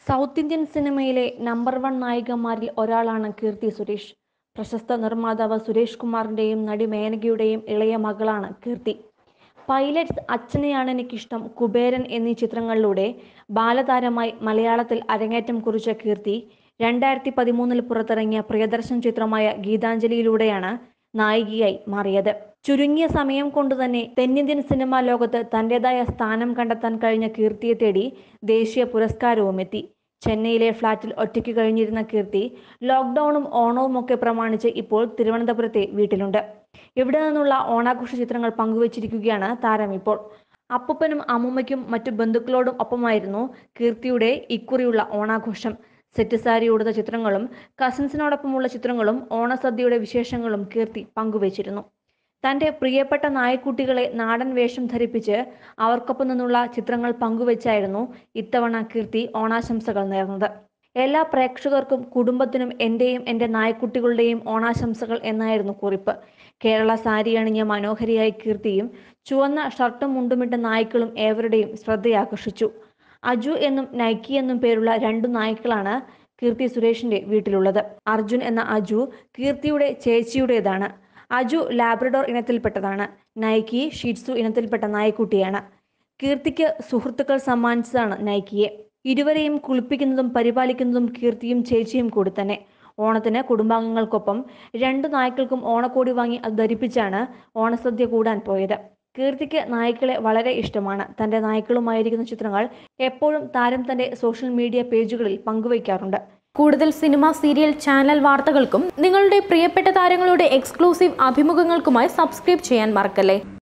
south Indian സിനിമയിലെ number one നായികമാരിൽ ഒരാളാണ് കീർത്തി സുരേഷ് പ്രശസ്ത നിർമ്മാതാവ് സുരേഷ് കുമാറിൻ്റെയും നടി മേനകയുടെയും ഇളയ മകളാണ് കീർത്തി പൈലറ്റ്സ് അച്ഛനെയാണ് എനിക്കിഷ്ടം കുബേരൻ എന്നീ ചിത്രങ്ങളിലൂടെ ബാലതാരമായി മലയാളത്തിൽ അരങ്ങേറ്റം കുറിച്ച കീർത്തി രണ്ടായിരത്തി പതിമൂന്നിൽ പുറത്തിറങ്ങിയ പ്രിയദർശൻ ചിത്രമായ ഗീതാഞ്ജലിയിലൂടെയാണ് നായികയായി മാറിയത് ചുരുങ്ങിയ സമയം കൊണ്ട് തന്നെ തെന്നിന്ത്യൻ സിനിമാ ലോകത്ത് തൻ്റെതായ സ്ഥാനം കണ്ടെത്താൻ കഴിഞ്ഞ കീർത്തിയെ തേടി ദേശീയ പുരസ്കാരവും എത്തി ചെന്നൈയിലെ ഫ്ളാറ്റിൽ ഒറ്റയ്ക്ക് കഴിഞ്ഞിരുന്ന കീർത്തി ലോക്ക്ഡൌണും ഓണവും ഒക്കെ പ്രമാണിച്ച് ഇപ്പോൾ തിരുവനന്തപുരത്തെ വീട്ടിലുണ്ട് ഇവിടെ നിന്നുള്ള ഓണാഘോഷ ചിത്രങ്ങൾ പങ്കുവച്ചിരിക്കുകയാണ് താരം ഇപ്പോൾ അപ്പൂപ്പനും അമ്മൂമ്മയ്ക്കും മറ്റു ബന്ധുക്കളോടും ഒപ്പമായിരുന്നു കീർത്തിയുടെ ഇക്കുറിയുള്ള ഓണാഘോഷം സെറ്റ് സാരി ഉടുത്ത ചിത്രങ്ങളും കസിൻസിനോടൊപ്പമുള്ള ചിത്രങ്ങളും ഓണസദ്യയുടെ വിശേഷങ്ങളും കീർത്തി പങ്കുവച്ചിരുന്നു തൻ്റെ പ്രിയപ്പെട്ട നായക്കുട്ടികളെ നാടൻ വേഷം ധരിപ്പിച്ച് അവർക്കൊപ്പം നിന്നുള്ള ചിത്രങ്ങൾ പങ്കുവച്ചായിരുന്നു ഇത്തവണ കീർത്തി ഓണാശംസകൾ നേർന്നത് എല്ലാ പ്രേക്ഷകർക്കും കുടുംബത്തിനും എൻ്റെയും എൻ്റെ നായക്കുട്ടികളുടെയും ഓണാശംസകൾ എന്നായിരുന്നു കുറിപ്പ് കേരള സാരി അണിഞ്ഞ മനോഹരിയായ കീർത്തിയും ചുവന്ന ഷർട്ടും മുണ്ടുമിട്ട നായ്ക്കളും ഏവരുടെയും ശ്രദ്ധയാകർഷിച്ചു അജു എന്നും നൈക്കി എന്നും പേരുള്ള രണ്ടു നായ്ക്കളാണ് കീർത്തി സുരേഷിന്റെ വീട്ടിലുള്ളത് അർജുൻ എന്ന അജു കീർത്തിയുടെ ചേച്ചിയുടേതാണ് അജു ലാബ്രഡോർ ഇനത്തിൽപ്പെട്ടതാണ് നൈക്കി ഷീറ്റ്സു ഇനത്തിൽപ്പെട്ട നായ്ക്കുട്ടിയാണ് കീർത്തിക്ക് സുഹൃത്തുക്കൾ സമ്മാനിച്ചതാണ് നൈക്കിയെ ഇരുവരെയും കുളിപ്പിക്കുന്നതും പരിപാലിക്കുന്നതും കീർത്തിയും ചേച്ചിയും കൂടി തന്നെ ഓണത്തിന് കുടുംബാംഗങ്ങൾക്കൊപ്പം രണ്ടു നായ്ക്കൾക്കും ഓണക്കോടി വാങ്ങി അത് ധരിപ്പിച്ചാണ് ഓണസദ്യ കൂടാൻ പോയത് കീർത്തിക്ക് നായ്ക്കളെ വളരെ ഇഷ്ടമാണ് തന്റെ നായ്ക്കളുമായിരിക്കുന്ന ചിത്രങ്ങൾ എപ്പോഴും താരം തന്റെ സോഷ്യൽ മീഡിയ പേജുകളിൽ പങ്കുവയ്ക്കാറുണ്ട് കൂടുതൽ സിനിമ സീരിയൽ ചാനൽ വാർത്തകൾക്കും നിങ്ങളുടെ പ്രിയപ്പെട്ട താരങ്ങളുടെ എക്സ്ക്ലൂസീവ് അഭിമുഖങ്ങൾക്കുമായി സബ്സ്ക്രൈബ് ചെയ്യാൻ മറക്കല്ലേ